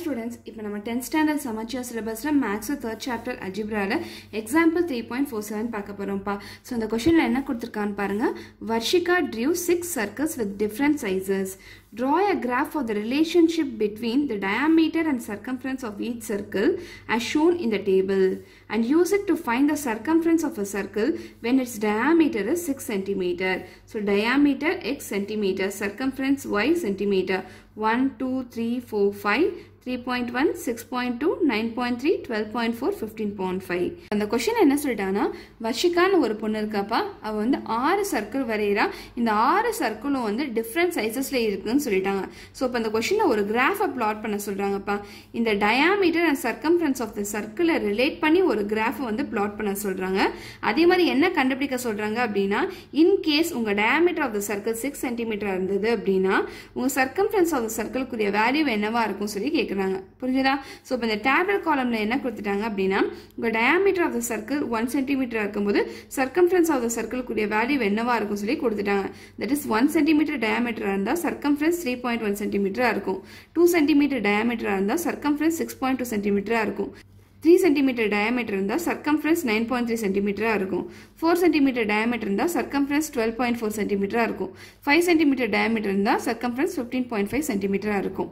Students இப்போ நம்ம tenth standard சமச்சியா சிலபஸில் மேக்ஸ் தேர்ட் சாப்டர் அஜிப்ரால example three point four seven பார்க்க போகிறோம்ப்பா ஸோ இந்த கொஷனில் என்ன கொடுத்துருக்கான்னு பாருங்க வர்ஷிகா draw six circles with different sizes Draw a graph for the relationship between the diameter and circumference of each circle as shown in the table and use it to find the circumference of a circle when its diameter is 6 centimeter. So diameter x centimeter, circumference y centimeter. 1, 2, 3, 4, 5, 3.1, 6.2, 9.3, 12.4, 15.5. அந்த question என்ன சொல்லிட்டாங்கன்னா வர்ஷிகான்னு ஒரு பொண்ணு இருக்காப்பா அவ வந்து ஆறு circle வரைகிறா இந்த ஆறு சர்க்கிளும் வந்து டிஃப்ரெண்ட் சைசஸ்ல இருக்குன்னு சொல்லிட்டாங்க ஸோ இப்போ இந்த கொஷினை ஒரு கிராஃபை பிளாட் பண்ண சொல்றாங்கப்பா இந்த diameter and circumference of the சர்க்கிளை ரிலேட் பண்ணி ஒரு கிராஃபை வந்து பிளாட் பண்ண சொல்றாங்க அதே மாதிரி என்ன கண்டுபிடிக்க சொல்றாங்க அப்படின்னா இன் கேஸ் உங்க diameter of the circle six centimetre இருந்தது அப்படின்னா உங்க சர்க்கம்ஃபரன்ஸ் ஆஃப் த சர்க்கிள்க்குரிய வேல்யூ என்னவா இருக்கும் சொல்லி கேட்குறாங்க புரிஞ்சுதா ஸோ இப்போ இந்த டேப்லெட் காலம்ல என்ன கொடுத்துட்டாங்க அப்படின்னா உங்க diameter of the circle one centimetre இருக்கும்போது சர்க்கம்ஃபரன்ஸ் ஆஃப் த சர்க்கிள்க்குரிய வேல்யூ என்னவா இருக்கும் சொல்லி கொடுத்துட்டாங்க தட் இஸ் ஒன் சென்டிமீட்டர் டயாமீட்டராக இருந்தால் சர்க்கம்ஃபரன்ஸ் த்ரீ பாயிண்ட் ஒன் சென்டிமீட்டராக இருக்கும் டூ சென்டிமீட்டர் டயாமீட்டராக இருந்தால் சர்க்கம்ஃபரன்ஸ் சிக்ஸ் பாயிண்ட் டூ சென்டிமீட்டராக இருக்கும் த்ரீ சென்டிமீட்டர் டயாமீட்டர் இருந்தால் சர்க்கம்ஃபரன்ஸ் நைன் பாயிண்ட் த்ரீ சென்டிமீட்டராக இருக்கும் ஃபோர் சென்டிமீட்டர் டயாமீட்டர் இருந்தால் சர்க்கம்ஃபரன்ஸ் டுவெல் பாயிண்ட் ஃபோர் சென்டிமீட்டராக இருக்கும் ஃபைவ் சென்டிமீட்டர் டயாமீட்டர் இருந்தால் சர்க்கம்ஃபரன்ஸ் ஃபிஃப்டீன் பாயிண்ட் ஃபைவ் சென்டிமீட்டராக இருக்கும்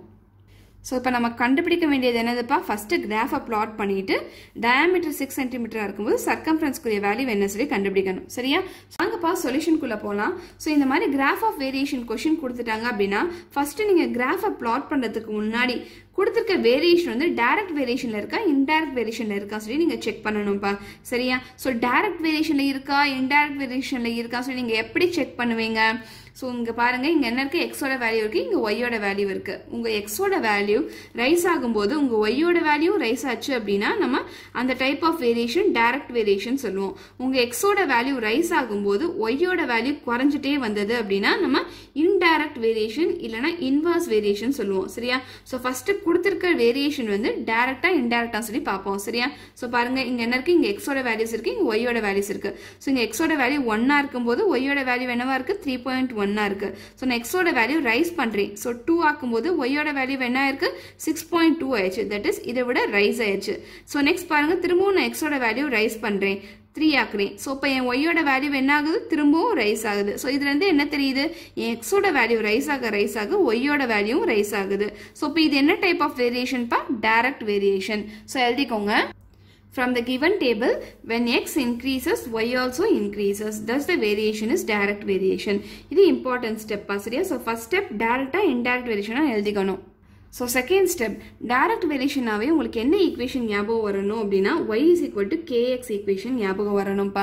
ஸோ இப்போ நம்ம கண்டுபிடிக்க வேண்டியது என்னதுப்பா ஃபர்ஸ்ட் கிராஃபை பிளாட் பண்ணிட்டு டயாமீட்டர் சிக்ஸ் சென்டிமீட்டராக இருக்கும்போது சர்க்கம்ஃபரன்ஸ்க்குரிய வேல்யூ என்ன சொல்லி கண்டுபிடிக்கணும் சரியா வாங்கப்பா சொல்யூஷனுக்குள்ளே போகலாம் ஸோ இந்த மாதிரி கிராஃப் ஆஃப் வேரியேஷன் கொஷின் கொடுத்துட்டாங்க அப்படின்னா ஃபர்ஸ்ட் நீங்கள் கிராஃபை பிளாட் பண்ணுறதுக்கு முன்னாடி கொடுத்துருக்க வேரியேஷன் வந்து டைரக்ட் வேரியேஷனில் இருக்கா இன்டைரக்ட் வேரியேஷனில் இருக்கா சொல்லி நீங்கள் செக் பண்ணணும்ப்பா சரியா ஸோ டைரக்ட் வேரியேஷனில் இருக்கா இன்டைரக்ட் வேரியேஷனில் இருக்கா சொல்லி நீங்கள் எப்படி செக் பண்ணுவீங்க ஸோ இங்கே பாருங்கள் இங்கே என்ன இருக்குது எக்ஸோட வேல்யூ இருக்குது இங்கே ஒய்யோட வேல்யூ இருக்குது உங்கள் எக்ஸோட வேல்யூ ரைஸ் ஆகும்போது உங்கள் ஒய்யோட வேல்யூ ரைஸ் ஆச்சு அப்படின்னா நம்ம அந்த type of variation direct variation சொல்லுவோம் உங்கள் எக்ஸோட வேல்யூ ரைஸ் ஆகும்போது ஒய்யோட வேல்யூ குறைஞ்சிட்டே வந்தது அப்படின்னா நம்ம இன்டைரக்ட் வேரியேஷன் இல்லைனா இன்வர்ஸ் வேரியேஷன் சொல்லுவோம் சரியா ஸோ ஃபஸ்ட்டு கொடுத்துருக்க வேரியேஷன் வந்து டேரக்டாக இன்டெரக்டாக சொல்லி பார்ப்போம் சரியா ஸோ பாருங்கள் இங்கே என்ன இருக்குது இங்கே எக்ஸோட வேல்யூஸ் இருக்குது இங்கே ஒய்யோட வேல்யூஸ் இருக்குது ஸோ இங்கே எக்ஸோட வேல்யூ ஒன்னாக இருக்கும்போது ஒய்யோட வேல்யூ என்னவா இருக்குது த்ரீ பாயிண்ட் ஒன்னாக இருக்குது ஸோ நான் எக்ஸோட வேல்யூ ரைஸ் பண்ணுறேன் ஸோ டூ ஆக்கும்போது ஒய்யோட வேல்யூ என்ன இருக்குது சிக்ஸ் பாயிண்ட் டூ ஆயிடுச்சு தட் இஸ் இதை விட ரைஸ் ஆயிடுச்சு ஸோ நெக்ஸ்ட் பாருங்கள் திரும்பவும் நான் எக்ஸோட வேல்யூ ரைஸ் பண்ணுறேன் த்ரீ ஆக்குறேன் ஸோ இப்போ என் ஒய்யோட வேல்யூ என்ன ஆகுது திரும்பவும் ரைஸ் ஆகுது ஸோ இதுலேருந்து என்ன தெரியுது என் எக்ஸோட வேல்யூ ரைஸ் ஆக ரைஸ் ஆக ஒய்யோட வேல்யூவும் ரைஸ் ஆகுது ஸோ இப்போ இது என்ன டைப் ஆஃப் வேரியேஷன்ப்பா டைரக்ட் வேரியேஷன் ஸோ எழுதிக்கோங்க From the given table, when x increases, y also increases. Thus, the variation is direct variation. இது important step சரியா So, first step direct indirect variation எழுதிக்கணும் so second step direct வேரியேஷனாகவே உங்களுக்கு என்ன equation ஞாபகம் வரணும் அப்படின்னா y is equal to k x equation ஞாபகம் வரணும்ப்பா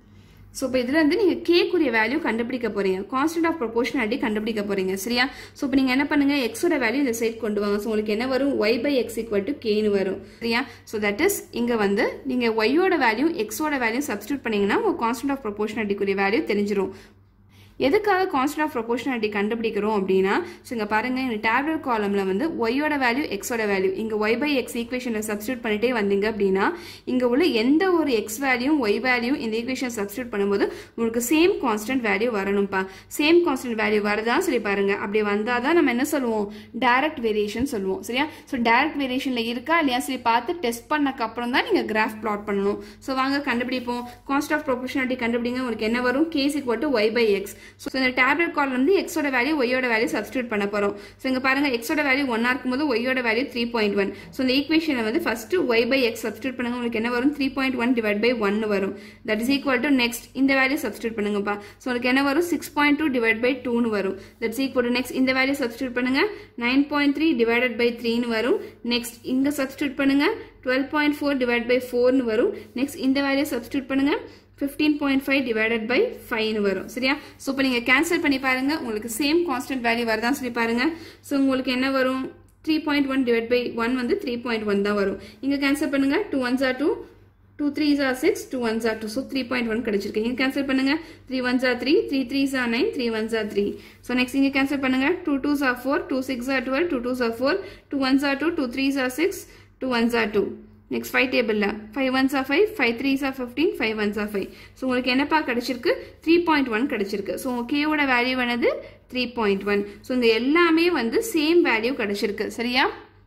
ஸோ இப்போ இதில் வந்து நீங்கள் கேக்குரிய வேல்யூ கண்டுபிடிக்க போகிறீங்க கான்ஸ்டன்ட் ஆஃப் ப்ரொபோஷனாலிட்டி கண்டுபிடிக்க போகிறீங்க சரியா ஸோ இப்போ நீங்கள் என்ன பண்ணுங்கள் எக்ஸோட வேல்யூ இந்த சைட் கொண்டு வாங்க ஸோ உங்களுக்கு என்ன வரும் y by x equal to கேன்னு வரும் சரியா ஸோ தட் இஸ் இங்கே வந்து நீங்கள் ஒய்யோட வேல்யூ எக்ஸோட வேல்யூ சப்ஸ்டியூட் பண்ணீங்கன்னா உங்கள் கான்ஸ்டன்ட் ஆஃப் ப்ரொபோஷனாலிட்டிக்குரிய வேல்யூ தெரிஞ்சிடும் எதுக்காக கான்ஸ்டன்ட் ஆஃப் ப்ரொபோஷனாலிட்டி கண்டுபிடிக்கிறோம் அப்படின்னா ஸோ இங்கே பாருங்க இந்த டேப்லெட் காலமில் வந்து ஒய்யோட வேல்யூ எக்ஸோட வேல்யூ இங்கே ஒய் பை எக்ஸ் ஈக்குவேஷனில் சப்ஸ்டியூட் பண்ணிட்டே வந்தீங்க அப்படின்னா இங்கே உள்ள எந்த ஒரு எக்ஸ் வேல்யூ ஒய் வேல்யூ இந்த ஈக்குவேஷன் சப்ஸ்டியூட் பண்ணும்போது உங்களுக்கு சேம் கான்ஸ்டன்ட் வேல்யூ வரணும்ப்பா சேம் கான்ஸ்டன்ட் வேல்யூ வருதான்னு சொல்லி பாருங்க அப்படி வந்தால் தான் நம்ம என்ன சொல்லுவோம் டைரக்ட் வேரியேஷன் சொல்லுவோம் சரியா ஸோ டைரக்ட் வேரியேஷனில் இருக்கா இல்லையா சரி பார்த்து டெஸ்ட் பண்ணக்கப்புறம் தான் நீங்கள் கிராஃப் பிளாட் பண்ணணும் ஸோ வாங்க கண்டுபிடிப்போம் கான்ஸ்ட் ஆஃப் ப்ரொபோஷனாலிட்டி கண்டுபிடிங்க உங்களுக்கு என்ன வரும் k's equal to y by x so இந்த டேப்லெட் கால் வந்து எக்ஸோட வேல்யூ ஒய்யோட வேல்யூ சப்ஸ்டியூட் பண்ண போகிறோம் ஸோ இங்கே பாருங்க எக்ஸோட வேல்யூ ஒன்னா இருக்கும்போது ஒய்யோட value three point one so இந்த ஈக்குவேஷனை வந்து first y by x substitute பண்ணுங்க உங்களுக்கு என்ன வரும் three point one divide by one வரும் that is equal to next இந்த வேல்யூ சப்ஸ்டியூட் பண்ணுங்கப்பா ஸோ உங்களுக்கு என்ன வரும் six point two divide by டூன்னு வரும் தட்ஸ் ஈக்குவல் டு நெக்ஸ்ட் இந்த வேல்யூ சப்ஸ்டியூட் பண்ணுங்க nine point three divided by த்ரீன்னு வரும் நெக்ஸ்ட் இங்கே சப்ஸ்டியூட் பண்ணுங்க twelve point four divide by ஃபோர்னு வரும் நெக்ஸ்ட் இந்த வேல்யூ சப்ஸ்டியூட் பண்ணுங்க fifteen point five divided by ஃபைவ்னு வரும் சரியா ஸோ இப்போ நீங்கள் கேன்சல் பண்ணி பாருங்க உங்களுக்கு சேம் கான்ஸ்டன்ட் வேல்யூ வருதான்னு சொல்லி பாருங்க ஸோ உங்களுக்கு என்ன வரும் three point one divide by one வந்து த்ரீ பாயிண்ட் ஒன் தான் வரும் இங்கே கேன்சல் பண்ணுங்க two ones are two two threes are six two ones are two so three point one கிடைச்சிருக்கு இங்கே கேன்சல் பண்ணுங்க three ones are three three threes are nine three ones are three so next இங்கே cancel பண்ணுங்க two twos are four two six are twelve two twos are four two ones are two two threes are six two ones are two next five டேபிளில் five ones are five five threes are fifteen five ones are five so உங்களுக்கு என்னப்பா கிடைச்சிருக்கு three point one கிடைச்சிருக்கு so கேவோட value என்னது three point one so இங்கே எல்லாமே வந்து சேம் வேல்யூ கிடைச்சிருக்கு சரியா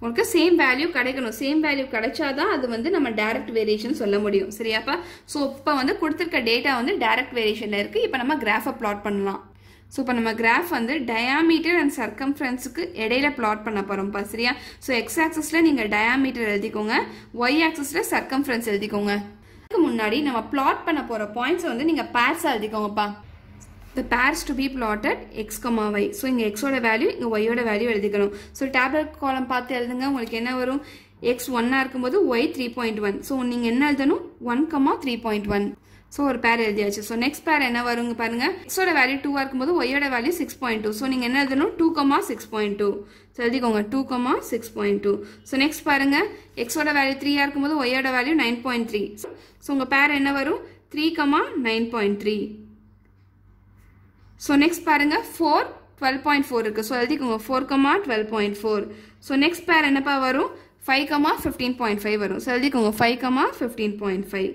உங்களுக்கு சேம் வேல்யூ கிடைக்கணும் சேம் வேல்யூ கிடைச்சாதான் அது வந்து நம்ம டைரக்ட் வேரியேஷன் சொல்ல முடியும் சரியாப்பா ஸோ இப்போ வந்து கொடுத்துருக்க டேட்டா வந்து டைரக்ட் வேரியேஷனில் இருக்குது இப்போ நம்ம கிராஃபை பிளாட் பண்ணலாம் ஸோ இப்போ நம்ம கிராஃப் வந்து டயாமீட்டர் அண்ட் சர்க்கம்ஃபரன்ஸுக்கு இடையில பிளாட் பண்ண போகிறோம்ப்பா சரியா ஸோ எக்ஸ் ஆக்சஸில் நீங்கள் டயாமீட்டர் எழுதிக்கோங்க ஒய் ஆக்சஸில் சர்க்கம்ஃபரன்ஸ் எழுதிக்கோங்க அதுக்கு முன்னாடி நம்ம பிளாட் பண்ண போகிற பாயிண்ட்ஸை வந்து நீங்கள் பேர்ஸ் எழுதிக்கோங்கப்பா the pairs to be plotted x, y. So இங்கே எக்ஸோட வேல்யூ இங்கே ஒய்யோட வேல்யூ எழுதிக்கணும் ஸோ டேப்லெட் காலம் பார்த்து எழுதுங்க உங்களுக்கு என்ன வரும் எக்ஸ் ஒன்னாக இருக்கும்போது y three point one so நீங்கள் என்ன எழுதணும் one comma three point one so ஒரு பேர் எழுதியாச்சு ஸோ நெக்ஸ்ட் பேர் என்ன வருங்க பாருங்க எக்ஸோட வேல்யூ டூவாக இருக்கும்போது ஒய்யோட value six point two so நீங்கள் என்ன எழுதணும் two comma six point two so எழுதிக்கோங்க two comma six point two so next பாருங்க எக்ஸோட வேல்யூ த்ரீயாக இருக்கும்போது ஒய்யோட value nine point three so உங்கள் பேர் என்ன வரும் three comma nine point three so next பாருங்க ஃபோர் டுவெல் பாயிண்ட் ஃபோர் இருக்குது ஸோ எழுதிக்கோங்க four comma twelve point four so next pair என்னப்பா வரும் five comma fifteen point five வரும் so எழுதிக்கோங்க five comma fifteen point five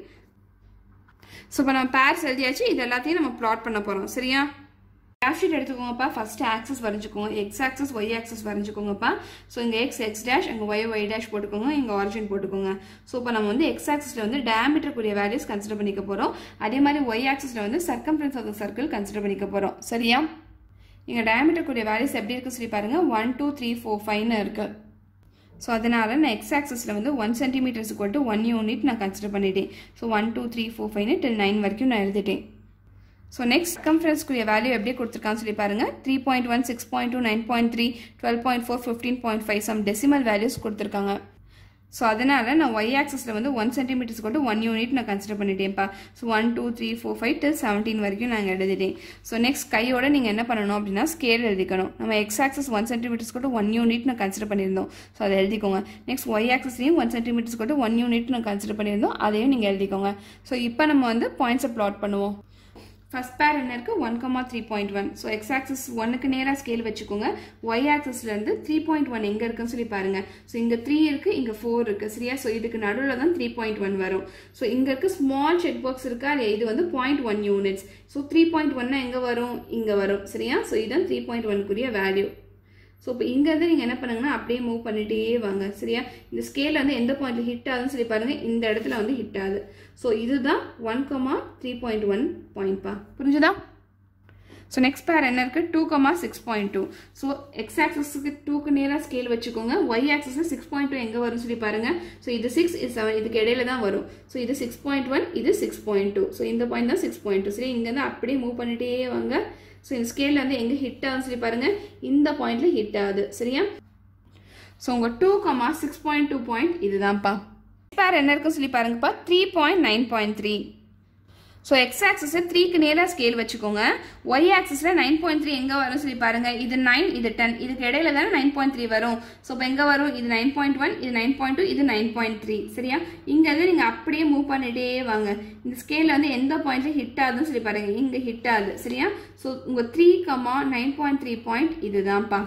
so இப்போ நம்ம purse எழுதியாச்சு இது எல்லாத்தையும் நம்ம ப்ளாட் பண்ண போகிறோம் சரியா கிராஃப் ஷீட் எடுத்துக்கோங்கப்பா ஃபர்ஸ்ட் ஆக்சஸ் வரைஞ்சிக்கோங்க எக்ஸ் ஆக்சஸ் ஒய் ஆக்சஸ் வரைஞ்சிக்கோங்கப்பா ஸோ இங்கே எக்ஸ் எக்ஸ் டேஷ் அங்கே ஒய் ஒய் டேஷ் போட்டுக்கோங்க இங்கே ஆரிஜின் போட்டுக்கோங்க ஸோ இப்போ நம்ம வந்து எக்ஸ் ஆக்சஸில் வந்து டயமீட்டருக்குரிய வேல்யூஸ் கன்சிடர் பண்ணிக்க போகிறோம் அதே மாதிரி ஒய் ஆக்சஸில் வந்து circumference of the circle consider பண்ணிக்க போகிறோம் சரியா இங்கே டயமீட்டருக்குரிய வேல்யூஸ் எப்படி இருக்குன்னு சொல்லி பாருங்க ஒன் டூ த்ரீ ஃபோர் ஃபைவ்னு இருக்குது ஸோ அதனால் நான் எக்ஸ் ஆக்சஸில் வந்து ஒன் சென்டிமீட்டர்ஸ் கொட்டு ஒன் யூனிட் நான் கன்சிடர் பண்ணிட்டேன் so one two three four ஃபைவ்னு டில் நைன் வரைக்கும் நான் எழுதிட்டேன் ஸோ நெக்ஸ்ட் கம்ஃபரன்ஸ்க்குரிய வேல்யூ எப்படி கொடுத்துருக்கான்னு சொல்லி பாருங்க three point one six point two nine point three twelve point four fifteen point five some decimal values கொடுத்துருக்காங்க ஸோ அதனால் நான் ஒய் ஆக்சஸில் வந்து ஒன் சென்டிமீட்டர்ஸ் கொண்டு ஒன் யூனிட் நான் கன்சிடர் பண்ணிட்டேன்ப்பா so one two three four five till seventeen வரைக்கும் நாங்கள் எழுதிட்டேன் ஸோ நெக்ஸ்ட் கையோட நீங்கள் என்ன பண்ணணும் அப்படின்னா ஸ்கேல் எழுதிக்கணும் நம்ம எக்ஸ் ஆக்சஸ் ஒன் சென்டிமீட்டர்ஸ் கொண்டு ஒன் யூனிட் நான் கன்சிடர் பண்ணியிருந்தோம் ஸோ அதை எழுதிக்கோங்க நெக்ஸ்ட் ஒய் ஆக்சஸ்லையும் ஒன் சென்டிமீட்டர்ஸ் கொண்டு ஒன் யூனிட் நான் கன்சிடர் பண்ணியிருந்தோம் அதையும் நீங்கள் எழுதிக்கோங்க ஸோ இப்போ நம்ம வந்து பாயிண்ட்ஸை ப்ளாட் பண்ணுவோம் ஃபர்ஸ்ட் பேர் என்ன இருக்கு one comma three point one so x axis ஒன்னுக்கு நேராக ஸ்கேல் வச்சுக்கோங்க ஒய் ஆக்சஸ்ல இருந்து த்ரீ பாயிண்ட் ஒன் எங்க இருக்குன்னு சொல்லி பாருங்க ஸோ இங்க த்ரீ இருக்கு இங்க ஃபோர் இருக்கு சரியா ஸோ இதுக்கு நடுவில் தான் த்ரீ பாயிண்ட் ஒன் வரும் ஸோ இங்க இருக்க ஸ்மால் செக் பாக்ஸ் இருக்கா இல்லையா இது வந்து point one units so three point ஒன்னா எங்க வரும் இங்க வரும் சரியா ஸோ இதுதான் த்ரீ பாயிண்ட் ஒன்க்குரிய வேல்யூ ஸோ இப்போ இங்கேருந்து நீங்கள் என்ன பண்ணுங்கன்னா அப்படியே மூவ் பண்ணிட்டே வாங்க சரியா இந்த ஸ்கேலில் வந்து எந்த பாயிண்ட்ல ஹிட் ஆகுதுன்னு சொல்லி பாருங்க இந்த இடத்துல வந்து ஹிட் ஆகுது ஸோ இதுதான் one comma three point one பாயிண்ட்ப்பா புரிஞ்சுதா ஸோ நெக்ஸ்ட் பேர் என்ன இருக்கு two comma six point two so x ஆக்சஸ்க்கு டூக்கு நேராக ஸ்கேல் வச்சுக்கோங்க y axis six point two எங்கே வரும்னு சொல்லி பாருங்க ஸோ இது சிக்ஸ் இது செவன் இதுக்கு இடையில தான் வரும் ஸோ இது சிக்ஸ் பாயிண்ட் ஒன் இது சிக்ஸ் பாயிண்ட் டூ ஸோ இந்த பாயிண்ட் தான் சிக்ஸ் பாயிண்ட் டூ சரி இங்கேருந்து அப்படியே மூவ் பண்ணிட்டே வாங்க ஸோ இந்த ஸ்கேலில் வந்து எங்கே ஹிட் ஆகுதுன்னு சொல்லி பாருங்க இந்த பாயிண்ட்ல ஹிட் ஆகுது சரியா ஸோ உங்கள் two comma six point two point இதுதான்ப்பா பேர் என்ன இருக்குன்னு சொல்லி பாருங்கப்பா three point nine point three so x ஆக்சஸை த்ரீக்கு நேராக ஸ்கேல் வச்சுக்கோங்க ஒய் ஆக்சஸில் நைன் பாயிண்ட் த்ரீ எங்கே வரும் சொல்லி பாருங்க இது நைன் இது டென் இதுக்கு இடையில தானே நைன் பாயிண்ட் த்ரீ வரும் ஸோ இப்போ எங்கே வரும் இது நைன் பாயிண்ட் ஒன் இது நைன் பாயிண்ட் டூ இது நைன் பாயிண்ட் த்ரீ சரியா இங்கேருந்து நீங்கள் அப்படியே மூவ் பண்ணிட்டே வாங்க இந்த ஸ்கேலில் வந்து எந்த பாயிண்ட்ல ஹிட் ஆகுதுன்னு சொல்லி பாருங்க இங்கே ஹிட் ஆகுது சரியா ஸோ உங்கள் three comma nine point three point இதுதான்ப்பா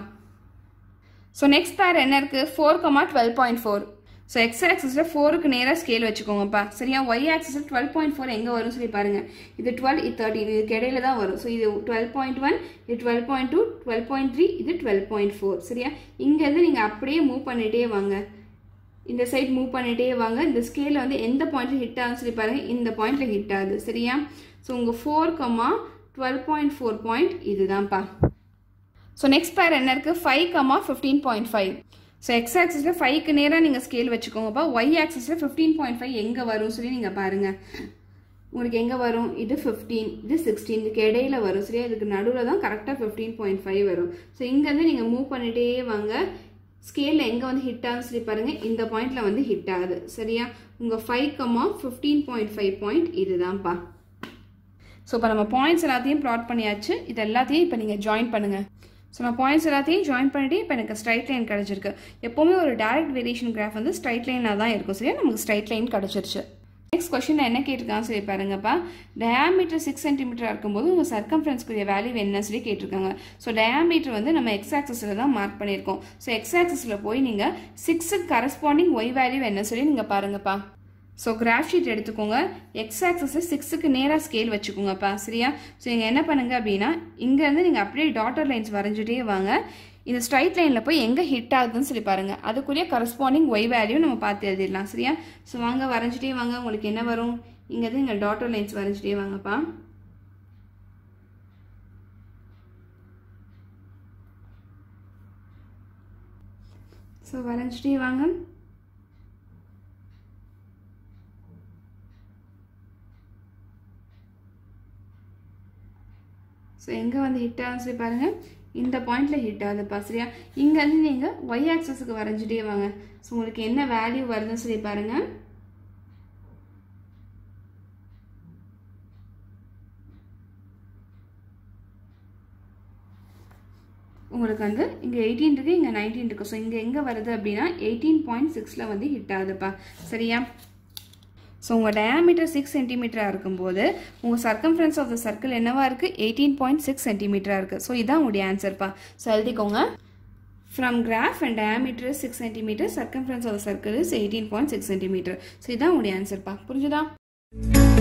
ஸோ நெக்ஸ்ட் பேர் என்ன இருக்கு four comma twelve point four so x ஆக்சஸில் ஃபோருக்கு நேராக ஸ்கேல் வச்சுக்கோங்கப்பா சரியா ஒய் ஆக்சஸில் டுவெல் பாயிண்ட் ஃபோர் எங்கே வரும்னு சொல்லி பாருங்க இது டுவெல் இது தேர்ட்டின் இதுக்கு இடையில தான் வரும் ஸோ இது டுவெல் பாயிண்ட் ஒன் இது twelve point two twelve point three இது டுவெல் பாயிண்ட் ஃபோர் சரியா இங்கேருந்து நீங்கள் அப்படியே மூவ் பண்ணிட்டே வாங்க இந்த சைட் மூவ் பண்ணிட்டே வாங்க இந்த ஸ்கேலில் வந்து எந்த பாயிண்ட்ல ஹிட் ஆகுதுன்னு சொல்லி பாருங்க இந்த பாயிண்ட்ல ஹிட் ஆகுது சரியா ஸோ உங்கள் four comma twelve point four point இதுதான்ப்பா ஸோ நெக்ஸ்ட் பேர் என்ன இருக்குது five comma fifteen point five so x ஆக்சிஸில் ஃபைவ்க்கு நேராக நீங்கள் ஸ்கேல் வச்சுக்கோங்கப்பா ஒய் ஆக்சிஸில் ஃபிஃப்டீன் பாயிண்ட் ஃபைவ் எங்கே வரும் சொல்லி நீங்கள் பாருங்கள் உங்களுக்கு எங்கே வரும் இது ஃபிஃப்டீன் இது சிக்ஸ்டீன் இதுக்கு இடையில வரும் சரியா இதுக்கு நடுவில் தான் கரெக்டாக ஃபிஃப்டீன் பாயிண்ட் ஃபைவ் வரும் ஸோ இங்கேருந்து நீங்கள் மூவ் பண்ணிட்டே வாங்க ஸ்கேலில் எங்கே வந்து ஹிட் ஆகுதுன்னு சொல்லி பாருங்கள் இந்த பாயிண்டில் வந்து ஹிட் ஆகுது சரியா உங்கள் five comma fifteen point five point இதுதான்ப்பா ஸோ இப்போ நம்ம பாயிண்ட்ஸ் எல்லாத்தையும் ப்ளாட் பண்ணியாச்சு இது எல்லாத்தையும் இப்போ நீங்கள் ஜாயின் பண்ணுங்கள் ஸோ நான் பாயிண்ட்ஸ் எல்லாத்தையும் ஜாயின் பண்ணிட்டு இப்போ எனக்கு ஸ்ட்ரைட் லைன் கிடச்சிருக்கு எப்போவுமே ஒரு டேரக்ட் வேரியேஷன் கிராஃப் வந்து ஸ்ட்ரைட் லைனாக தான் இருக்கும் சரியா நமக்கு ஸ்ட்ரைட் லைன் கிடச்சிருச்சு நெக்ஸ்ட் கொஸ்டின் என்ன கேட்டிருக்கான்னு சொல்லி பாருங்கப்பா டயாமீட்டர் சிக்ஸ் சென்டிமீட்டர் இருக்கும்போது உங்கள் சர்க்கம்ஃபரன்ஸ்க்குரிய வேல்யூ என்ன சொல்லி கேட்டிருக்காங்க ஸோ டயாமீட்டர் வந்து நம்ம எக்ஸ் ஆக்சஸில் தான் மார்க் பண்ணியிருக்கோம் ஸோ எக்ஸ் ஆக்சஸில் போய் நீங்கள் சிக்ஸுக்கு கரஸ்பாண்டிங் ஒய் வேல்யூ என்ன சொல்லி நீங்கள் பாருங்கப்பா ஸோ கிராஃப் ஷீட் எடுத்துக்கோங்க எக்ஸ் ஆக்சஸை சிக்ஸுக்கு நேராக ஸ்கேல் வச்சுக்கோங்கப்பா சரியா ஸோ நீங்கள் என்ன பண்ணுங்க அப்படின்னா இங்கேருந்து நீங்கள் அப்படியே டாட்டர் லைன்ஸ் வரைஞ்சிட்டே வாங்க இந்த ஸ்ட்ரைட் லைனில் போய் எங்கே ஹிட் ஆகுதுன்னு சொல்லி பாருங்கள் அதுக்குரிய கரஸ்பாண்டிங் ஒய் வேல்யூ நம்ம பார்த்து எழுதிடலாம் சரியா ஸோ வாங்க வரைஞ்சிட்டே வாங்க உங்களுக்கு என்ன வரும் இங்கே தான் இங்கே டாட்டர் லைன்ஸ் வரைஞ்சிட்டே வாங்கப்பா ஸோ வரைஞ்சிட்டே வாங்க ஸோ எங்கே வந்து ஹிட் ஆகும் சொல்லி பாருங்கள் இந்த பாயிண்டில் ஹிட் ஆகுதுப்பா சரியா இங்கேருந்து நீங்கள் ஒய் ஆக்சஸுக்கு வரைஞ்சிட்டே வாங்க ஸோ உங்களுக்கு என்ன வேல்யூ வருதுன்னு சொல்லி பாருங்கள் உங்களுக்கு வந்து இங்கே எயிட்டீன் இருக்குது இங்கே நைன்டீன் இருக்குது ஸோ இங்கே எங்கே வருது அப்படின்னா எயிட்டீன் பாயிண்ட் சிக்ஸில் வந்து ஹிட் ஆகுதுப்பா சரியா ஸோ உங்கள் டயாமீட்டர் சிக்ஸ் சென்டிமீட்டராக இருக்கும்போது உங்கள் சர்க்கம்ஃபரன்ஸ் ஆஃப் த சர்க்கிள் என்னவா இருக்குது எயிட்டீன் பாயிண்ட் சிக்ஸ் சென்டிமீட்டராக இருக்குது ஸோ இதான் உங்களுடைய ஆன்சர்ப்பா ஸோ எழுதிக்கோங்க from graph and diameter six centimetre circumference of the circle is eighteen point six centimetre so இதான் உங்களுடைய ஆன்சர்ப்பா புரிஞ்சுதா